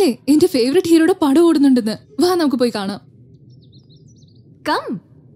അറിഞ്ഞില്ലേ എന്റെ ഫേവറേറ്റ് ഹീറോയുടെ പടം ഓടുന്നുണ്ടെന്ന് വാ നമുക്ക് പോയി കാണാം കം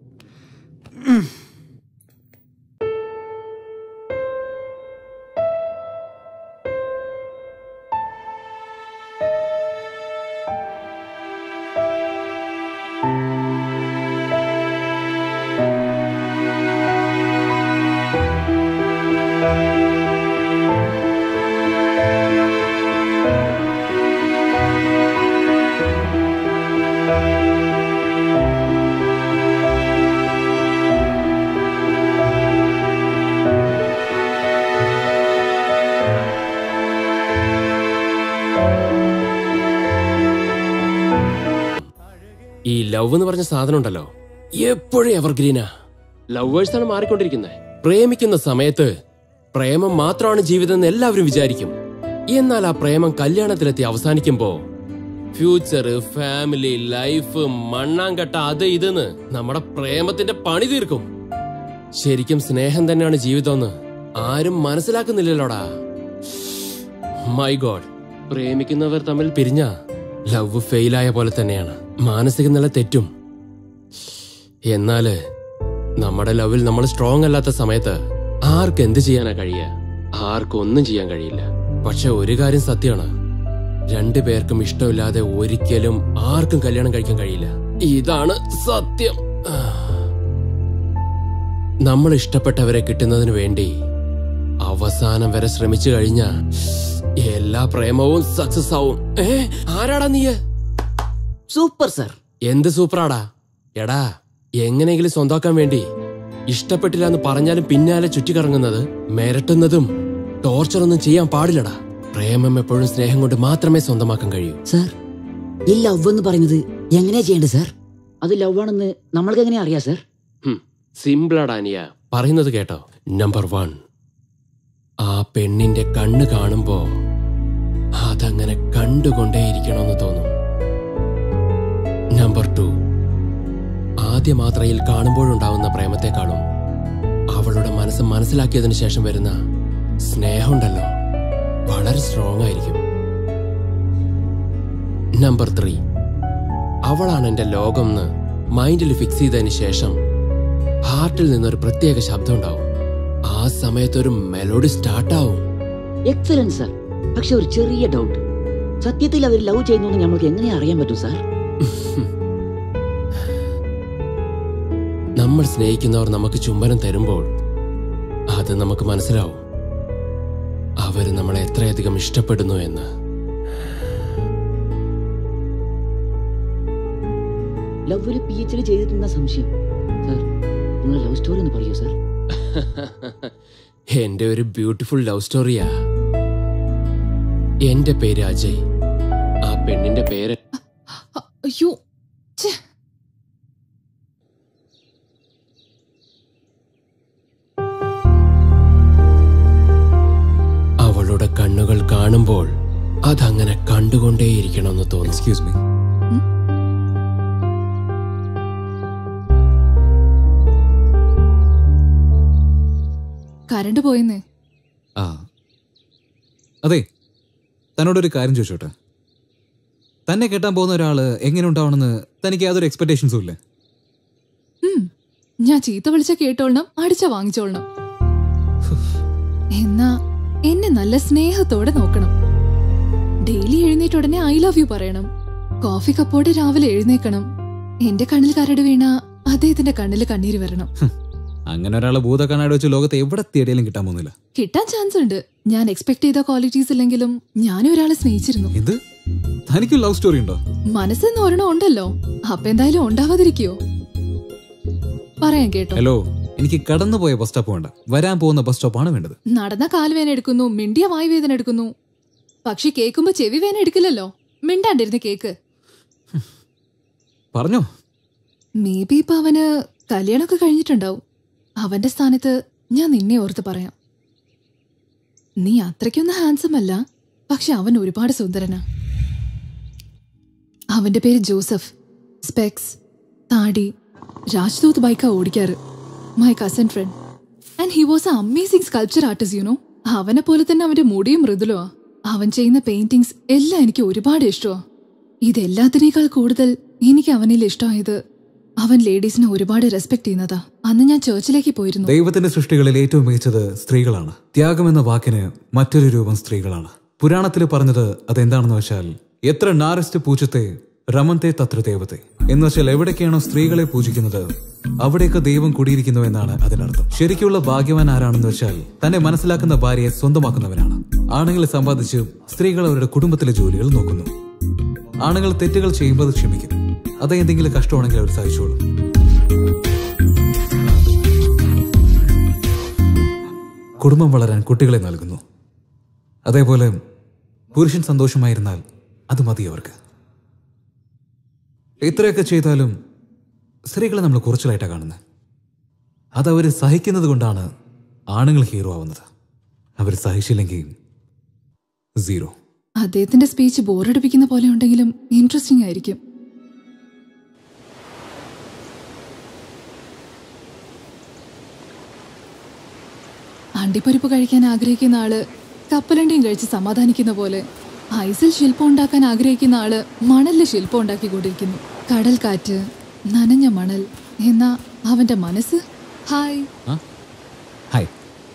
ഈ ലവ് എന്ന് പറഞ്ഞ സാധനം ഉണ്ടല്ലോ എപ്പോഴും എവർഗ്രീനാ ലവേഴ്സ് ആണ് മാറിക്കൊണ്ടിരിക്കുന്നത് പ്രേമിക്കുന്ന സമയത്ത് പ്രേമം മാത്രമാണ് ജീവിതം എന്ന് എല്ലാവരും വിചാരിക്കും എന്നാൽ ആ പ്രേമം കല്യാണത്തിലെത്തി അവസാനിക്കുമ്പോ ഫ്യൂച്ചർ ഫാമിലി ലൈഫ് മണ്ണാങ്കട്ട അത് ഇതെന്ന് നമ്മുടെ പ്രേമത്തിന്റെ പണി തീർക്കും ശരിക്കും സ്നേഹം തന്നെയാണ് ജീവിതമെന്ന് ആരും മനസ്സിലാക്കുന്നില്ലല്ലോടാ മൈ ഗോഡ് പ്രേമിക്കുന്നവർ തമ്മിൽ പിരിഞ്ഞ ലവ് ഫെയിലായ പോലെ തന്നെയാണ് മാനസിക നില തെറ്റും എന്നാല് നമ്മുടെ ലവിൽ നമ്മൾ സ്ട്രോങ് അല്ലാത്ത സമയത്ത് ആർക്ക് എന്ത് ചെയ്യാനാ കഴിയുക ആർക്കും ഒന്നും ചെയ്യാൻ കഴിയില്ല പക്ഷെ ഒരു കാര്യം സത്യമാണ് രണ്ടു പേർക്കും ഇഷ്ടമില്ലാതെ ഒരിക്കലും ആർക്കും കല്യാണം കഴിക്കാൻ കഴിയില്ല ഇതാണ് സത്യം നമ്മൾ ഇഷ്ടപ്പെട്ടവരെ കിട്ടുന്നതിന് വേണ്ടി അവസാനം വരെ ശ്രമിച്ചു കഴിഞ്ഞ എല്ലാ പ്രേമവും സക്സസ് ആവും ഏ ആരാടാ നീ സൂപ്പർ സർ എന്ത് സൂപ്പറാടാ എടാ എങ്ങനെയെങ്കിലും സ്വന്തമാക്കാൻ വേണ്ടി ഇഷ്ടപ്പെട്ടില്ല എന്ന് പറഞ്ഞാലും പിന്നാലെ ചുറ്റിക്കറങ്ങുന്നത് മിരട്ടുന്നതും ടോർച്ചറൊന്നും ചെയ്യാൻ പാടില്ലടാ പ്രേമം എപ്പോഴും സ്നേഹം കൊണ്ട് മാത്രമേ സ്വന്തമാക്കാൻ കഴിയൂ സർ ഈ ലവ് എന്ന് പറയുന്നത് എങ്ങനെയാ ചെയ്യേണ്ടത് സർ അത് ലവ് ആണെന്ന് നമ്മൾക്ക് എങ്ങനെയാ അറിയാം സർ സിമ്പിളാടാ അനിയ പറയുന്നത് കേട്ടോ നമ്പർ വൺ ആ പെണ്ണിന്റെ കണ്ണ് കാണുമ്പോ അതങ്ങനെ കണ്ടുകൊണ്ടേയിരിക്കണമെന്ന് തോന്നും നമ്പർ ടു ആദ്യ മാത്രയിൽ കാണുമ്പോഴുണ്ടാവുന്ന പ്രേമത്തെക്കാളും അവളുടെ മനസ്സ് മനസ്സിലാക്കിയതിനു ശേഷം വരുന്ന സ്നേഹമുണ്ടല്ലോ വളരെ സ്ട്രോങ് ആയിരിക്കും നമ്പർ ത്രീ അവളാണ് എന്റെ ലോകം എന്ന് മൈൻഡിൽ ഫിക്സ് ചെയ്തതിന് ശേഷം ഹാർട്ടിൽ നിന്നൊരു പ്രത്യേക ശബ്ദം ഉണ്ടാവും ആ സമയത്ത് ഒരു മെലോഡി സ്റ്റാർട്ടാവും എക്സലന്റ് സർ പക്ഷെ ഒരു ചെറിയ ഡൗട്ട് സത്യത്തിൽ അവർ ലവ് ചെയ്യുന്നു നമ്മൾക്ക് എങ്ങനെ അറിയാൻ പറ്റും സാർ നമ്മൾ സ്നേഹിക്കുന്നവർ നമുക്ക് ചുംബനം തരുമ്പോൾ അത് നമുക്ക് മനസ്സിലാവും അവര് നമ്മളെ എത്രയധികം ഇഷ്ടപ്പെടുന്നു എന്ന് ലവിൽ പി എച്ച് ഡി ചെയ്തിട്ടുണ്ട സംശയം സർ നിങ്ങൾ ലവ് സ്റ്റോറി ഒന്ന് പറയൂ സർ എന്റെ ഒരു ബ്യൂട്ടിഫുൾ ലവ് സ്റ്റോറിയാ എന്റെ പേര് അജയ് ആ പെണ്ണിന്റെ പേര് അയ്യോ ഛെ. അവളുടെ കണ്ണുകൾ കാണുമ്പോൾ അതങ്ങനെ കണ്ടുകൊണ്ടേയിരിക്കണമെന്ന് തോന്നുന്നു എക്സ്ക്യൂസ് മീ കരണ്ട് പോയെന്നേ ആ അതെ തന്നോടൊരു കാര്യം ചോദിച്ചോട്ടെ തന്നെ കെട്ടാൻ പോകുന്ന ഒരാള് എങ്ങനെ ഉണ്ടാവണമെന്ന് തനിക്ക് യാതൊരു എക്സ്പെക്ടേഷൻസും ഇല്ലേ ഉം. ഞാൻ ചീത്ത വിളിച്ച കേട്ടോളണം അടിച്ച വാങ്ങിച്ചോളണം എന്നാ എന്നെ നല്ല സ്നേഹത്തോടെ നോക്കണം ഡെയിലി എഴുന്നേറ്റ് ഉടനെ ഐ ലവ് യു പറയണം കോഫി കപ്പോടെ രാവിലെ എഴുന്നേക്കണം എന്റെ കണ്ണിൽ കരട് വീണ അദ്ദേഹത്തിന്റെ കണ്ണിൽ കണ്ണീര് വരണം അങ്ങനെ ഒരാളെ ഭൂത കണ്ണാടി വെച്ച് ലോകത്ത് എവിടെ തേടിയാലും കിട്ടാൻ പോകുന്നില്ല കിട്ടാൻ ചാൻസ് ഉണ്ട് ഞാൻ എക്സ്പെക്ട് ചെയ്ത ക്വാളിറ്റീസ് ഇല്ലെങ്കിലും ഞാനും ഒരാളെ സ്നേഹിച്ചിരുന്നു എന്ത് തനിക്കും ലവ് സ്റ്റോറി ഉണ്ടോ മനസ്സെന്ന് ഒരെണ്ണം ഉണ്ടല്ലോ അപ്പൊ എന്തായാലും ഉണ്ടാവാതിരിക്കോ പറയാൻ കേട്ടോ ഹലോ എനിക്ക് കടന്നു പോയ ബസ് സ്റ്റോപ്പ് വേണ്ട വരാൻ പോകുന്ന ബസ് സ്റ്റോപ്പാണ് വേണ്ടത് നടന്ന കാൽവേന എടുക്കുന്നു മിണ്ടിയ വായു വേദന എടുക്കുന്നു പക്ഷെ കേൾക്കുമ്പോ ചെവി വേന എടുക്കില്ലല്ലോ മിണ്ടാണ്ടിരുന്ന് കേക്ക് പറഞ്ഞോ മേ ബി ഇപ്പൊ അവന് കല്യാണമൊക്കെ കഴിഞ്ഞിട്ടുണ്ടാവും അവന്റെ സ്ഥാനത്ത് ഞാൻ നിന്നെ ഓർത്ത് പറയാം നീ അത്രയ്ക്കൊന്നും ഹാൻസം അല്ല പക്ഷെ അവൻ ഒരുപാട് സുന്ദരനാ അവന്റെ പേര് ജോസഫ് സ്പെക്സ് താടി രാജ്ദൂത് ബൈക്കാ ഓടിക്കാറ് my cousin friend and he was a amazing sculpture artist you know അവനെ പോലെ തന്നെ അവന്റെ മുടിയും മൃദുലമാ അവൻ ചെയ്യുന്ന പെയിന്റിങ്സ് എല്ലാം എനിക്ക് ഒരുപാട് ഇഷ്ടമാ ഇതെല്ലാത്തിനേക്കാൾ കൂടുതൽ എനിക്ക് അവനിൽ ഇഷ്ടമായത് അവൻ ലേഡീസിനെ ഒരുപാട് റെസ്പെക്ട് ചെയ്യുന്നതാ അന്ന് ഞാൻ ചേർച്ചിലേക്ക് പോയിരുന്നു ദൈവത്തിന്റെ സൃഷ്ടികളിൽ ഏറ്റവും മികച്ചത് സ്ത്രീകളാണ് ത്യാഗം എന്ന വാക്കിന് മറ്റൊരു രൂപം സ്ത്രീകളാണ് പുരാണത്തിൽ പറഞ്ഞത് അതെന്താണെന്ന് വെച്ചാൽ എത്ര നാരസ്റ്റ് പൂച്ചത്തെ രമന്തെ തത്ര ദേവത്തെ എന്ന് വെച്ചാൽ എവിടേക്കാണോ സ്ത്രീകളെ പൂജിക്കുന്നത് അവിടെയൊക്കെ ദൈവം കുടിയിരിക്കുന്നു എന്നാണ് അതിനർത്ഥം ശരിക്കുള്ള ഭാഗ്യവാൻ ആരാണെന്ന് വെച്ചാൽ തന്നെ മനസ്സിലാക്കുന്ന ഭാര്യയെ സ്വന്തമാക്കുന്നവനാണ് ആണുങ്ങൾ സമ്പാദിച്ച് സ്ത്രീകൾ അവരുടെ കുടുംബത്തിലെ ജോലികൾ നോക്കുന്നു ആണുങ്ങൾ തെറ്റുകൾ ചെയ്യുമ്പോൾ അത് ക്ഷമിക്കും അത് എന്തെങ്കിലും കഷ്ടമാണെങ്കിൽ അവർ സഹിച്ചോളും കുടുംബം വളരാൻ കുട്ടികളെ നൽകുന്നു അതേപോലെ പുരുഷൻ സന്തോഷമായിരുന്നാൽ അത് മതി അവർക്ക് ഇത്രയൊക്കെ ചെയ്താലും സ്ത്രീകളെ നമ്മൾ കുറച്ചിലായിട്ടാണ് കാണുന്നത് അതവർ സഹിക്കുന്നത് കൊണ്ടാണ് ആണുങ്ങൾ ഹീറോ ആവുന്നത് അവർ സഹിച്ചില്ലെങ്കിൽ സീറോ അദ്ദേഹത്തിന്റെ സ്പീച്ച് ബോറടിപ്പിക്കുന്ന പോലെ ഉണ്ടെങ്കിലും ഇൻട്രസ്റ്റിംഗ് ആയിരിക്കും അണ്ടിപ്പരിപ്പ് കഴിക്കാൻ ആഗ്രഹിക്കുന്ന ആള് കപ്പലണ്ടിയും കഴിച്ച് സമാധാനിക്കുന്ന പോലെ ഐസിൽ ശില്പം ഉണ്ടാക്കാൻ ആഗ്രഹിക്കുന്ന ആള് മണലിൽ ശില്പം ഉണ്ടാക്കിക്കൊണ്ടിരിക്കുന്നു കടൽ കാറ്റ് നനഞ്ഞ മണൽ എന്നാ അവന്റെ മനസ്സ് ഹായ് ഹായ്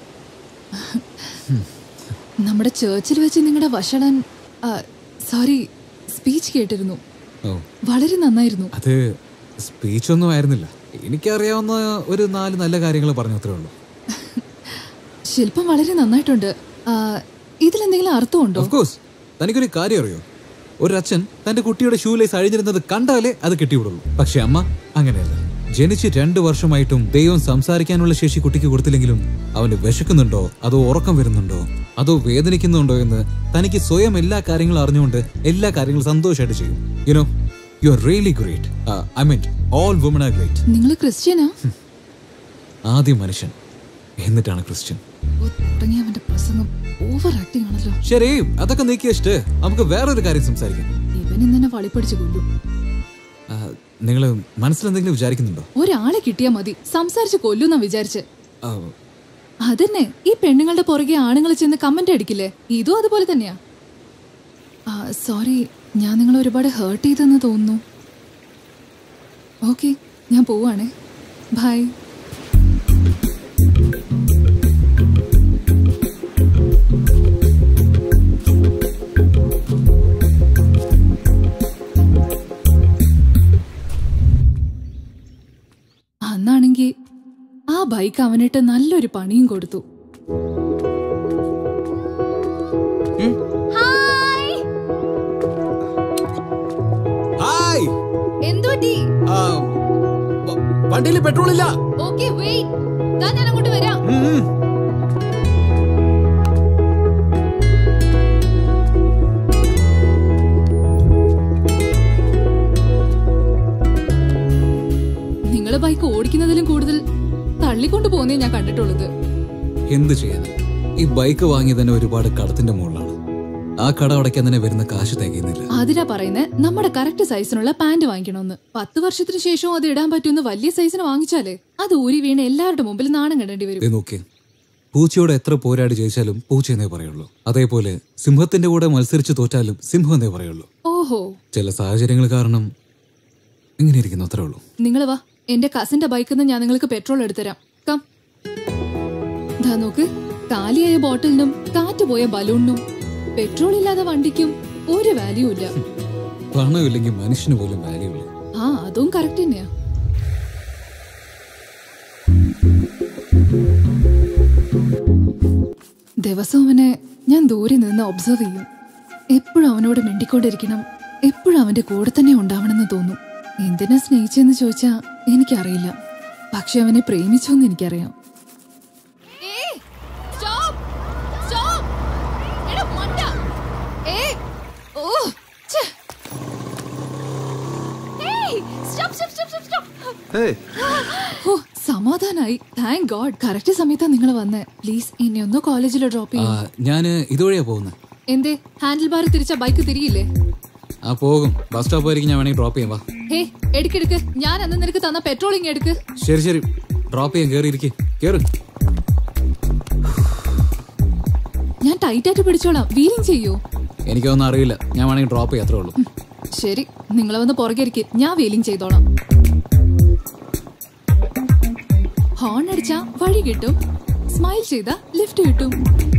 നമ്മുടെ ചേർച്ചിൽ വെച്ച് നിങ്ങളുടെ വഷളൻ സോറി സ്പീച്ച് കേട്ടിരുന്നു ഓ വളരെ നന്നായിരുന്നു അത് സ്പീച്ച് ഒന്നും ആയിരുന്നില്ല എനിക്കറിയാവുന്ന ഒരു നാല് നല്ല കാര്യങ്ങൾ പറഞ്ഞു അത്രേ ഉള്ളൂ ശില്പം വളരെ നന്നായിട്ടുണ്ട് ആ, ഇതിലെന്തെങ്കിലും അർത്ഥമുണ്ടോ ഓഫ് കോഴ്സ് തനിക്കൊരു കാര്യം അറിയോ ഒരു അച്ഛൻ തന്റെ കുട്ടിയുടെ ഷൂ ലേസ് അഴിഞ്ഞിരുന്നത് കണ്ടാലേ അത് കെട്ടിവിടുള്ളൂ പക്ഷെ അമ്മ അങ്ങനെയല്ല ജനിച്ച് രണ്ട് വർഷമായിട്ടും ദൈവം സംസാരിക്കാനുള്ള ശേഷി കുട്ടിക്ക് കൊടുത്തില്ലെങ്കിലും അവന് വിശക്കുന്നുണ്ടോ അതോ ഉറക്കം വരുന്നുണ്ടോ അതോ വേദനിക്കുന്നുണ്ടോ എന്ന് തനിക്ക് സ്വയം എല്ലാ കാര്യങ്ങളും അറിഞ്ഞുകൊണ്ട് എല്ലാ കാര്യങ്ങളും സന്തോഷമായിട്ട് ചെയ്യും you know you are really great I mean all women are great നിങ്ങൾ ക്രിസ്ത്യനാ ആദ്യം മനുഷ്യൻ എന്നിട്ടാണ് ക്രിസ്ത്യൻ ഓ, തുടങ്ങി അവന്റെ പ്രസംഗം ഓവർ ആക്ടിംഗ് ആണല്ലോ ശരി അതൊക്കെ നീക്കി വെച്ചിട്ട് നമുക്ക് വേറൊരു കാര്യം സംസാരിക്കാം ഇവൻ ഇന്നെ വളിപ്പടിച്ച് കൊല്ലും നിങ്ങൾ മനസ്സിലെന്തെങ്കിലും വിചാരിക്കുന്നുണ്ടോ ഒരാളെ കിട്ടിയാ മതി സംസാരിച്ച് കൊല്ലുന്നാ വിചാരിച്ച് ആ, അതന്നെ ഈ പെണ്ണുങ്ങളുടെ പുറകെ ആണുങ്ങൾ ചെന്ന് കമന്റ് അടിക്കില്ലേ ഇതും അതുപോലെ തന്നെയാ സോറി ഞാൻ നിങ്ങളെ ഒരുപാട് ഹേർട്ട് ചെയ്തെന്ന് തോന്നുന്നു ഓക്കെ ഞാൻ പോവാണേ ബൈ അന്നാണെങ്കി ആ ബൈക്ക് അവനിട്ട് നല്ലൊരു പണിയും കൊടുത്തു ഹായ് എന്തുപറ്റി ആ, വ- വണ്ടിയിൽ പെട്രോൾ ഇല്ല ഓക്കെ വെയിറ്റ് ഞാൻ അങ്ങോട്ട് വരാം ഉം, ഉം. നിങ്ങള് ബൈക്ക് ഓടിക്കുന്നതിലും കൂടുതൽ തള്ളിക്കൊണ്ടു പോകുന്നേ ഞാൻ കണ്ടിട്ടുള്ളത് എന്ത് ചെയ്യാൻ ഈ ബൈക്ക് വാങ്ങിയത് തന്നെ ഒരുപാട് കടത്തിന്റെ മുകളിലാണ് ആ കട അടയ്ക്കാൻ തന്നെ വരുന്ന കാശ് തികയുന്നില്ല അതിനാ പറയുന്നത് നമ്മുടെ കറക്റ്റ് സൈസിനുള്ള പാന്റ് വാങ്ങിക്കണമെന്ന് പത്ത് വർഷത്തിന് ശേഷവും അത് ഇടാൻ പറ്റുന്ന വലിയ സൈസിന് വാങ്ങിച്ചാലേ അത് ഊരി വീണ് എല്ലാവരുടെ മുമ്പിൽ നാണം കണ്ടേണ്ടി വരും ദേ നോക്കിയേ പൂച്ചയോട് എത്ര പോരാടി ജയിച്ചാലും പൂച്ച എന്നേ പറയുള്ളൂ അതേപോലെ സിംഹത്തിന്റെ കൂടെ മത്സരിച്ച് തോറ്റാലും സിംഹം എന്നേ പറയുള്ളൂ ഓഹോ ചില സാഹചര്യങ്ങൾ കാരണം ഇങ്ങനെ ഇരിക്കുന്നു അത്രേ ഉള്ളൂ നിങ്ങൾ വാ എന്റെ കസിന്റെ ബൈക്കിൽ നിന്ന് ഞാൻ നിങ്ങൾക്ക് പെട്രോൾ എടുത്തരാം കം ദാ നോക്ക് കാലിയായ ബോട്ടിലിനും കാറ്റ് പോയ ബലൂണിനും പെട്രോൾ ഇല്ലാതെ വണ്ടിക്കും ഒരു വാല്യൂ ഇല്ല പണമില്ലെങ്കിൽ മനുഷ്യന് പോലും വാല്യൂ ഇല്ല ആ അതും കറക്റ്റ് തന്നെയാ ദിവസവും അവനെ ഞാൻ ദൂരെ നിന്ന് ഒബ്സർവ് ചെയ്യും എപ്പോഴും അവനോട് മിണ്ടിക്കൊണ്ടിരിക്കണം എപ്പോഴും അവന്റെ കൂടെ തന്നെ ഉണ്ടാവണമെന്ന് തോന്നും എന്തിനാ സ്നേഹിച്ചെന്ന് ചോദിച്ചാ എനിക്കറിയില്ല പക്ഷെ അവനെ പ്രേമിച്ചോന്ന് എനിക്കറിയാം ഓ സമാധാനായി താങ്ക് ഗോഡ് കറക്റ്റ് സമയത്താ നിങ്ങൾ വന്നേ പ്ലീസ് ഇനി ഒന്ന് കോളേജിൽ ഡ്രോപ്പ് ആ, ചെയ്യും ഞാന് ഇതുവഴിയാ പോകുന്നത് എന്തേ ഹാൻഡിൽ ബാർ തിരിച്ച ബൈക്ക് തിരിയില്ലേ ആ പോകും ബസ് സ്റ്റോപ്പ് ആയിരിക്കും ഞാൻ വേണമെങ്കിൽ ഡ്രോപ്പ് ചെയ്യാം വാ ഹേ എടുക്കെടുക്ക് ഞാൻ അന്ന് നിനക്ക് തന്ന പെട്രോളിങ് എടുക്ക് ശരി ശരി ഡ്രോപ്പ് ചെയ്യാൻ കയറിയിരിക്കെ കയറ് ഞാൻ ടൈറ്റായിട്ട് പിടിച്ചോളാം വീലിംഗ് ചെയ്യൂ എനിക്കൊന്നും അറിയില്ല ഞാൻ വേണമെങ്കിൽ ഡ്രോപ്പ് ചെയ്യാത്രേ ഉള്ളൂ ശരി നിങ്ങൾ വന്ന് പുറകെ ഇരിക്ക് ഞാൻ വീലിംഗ് ചെയ്തോളാം ഹോൺ അടിച്ചാ വഴി കിട്ടും സ്മൈൽ ചെയ്താ ലിഫ്റ്റ് കിട്ടും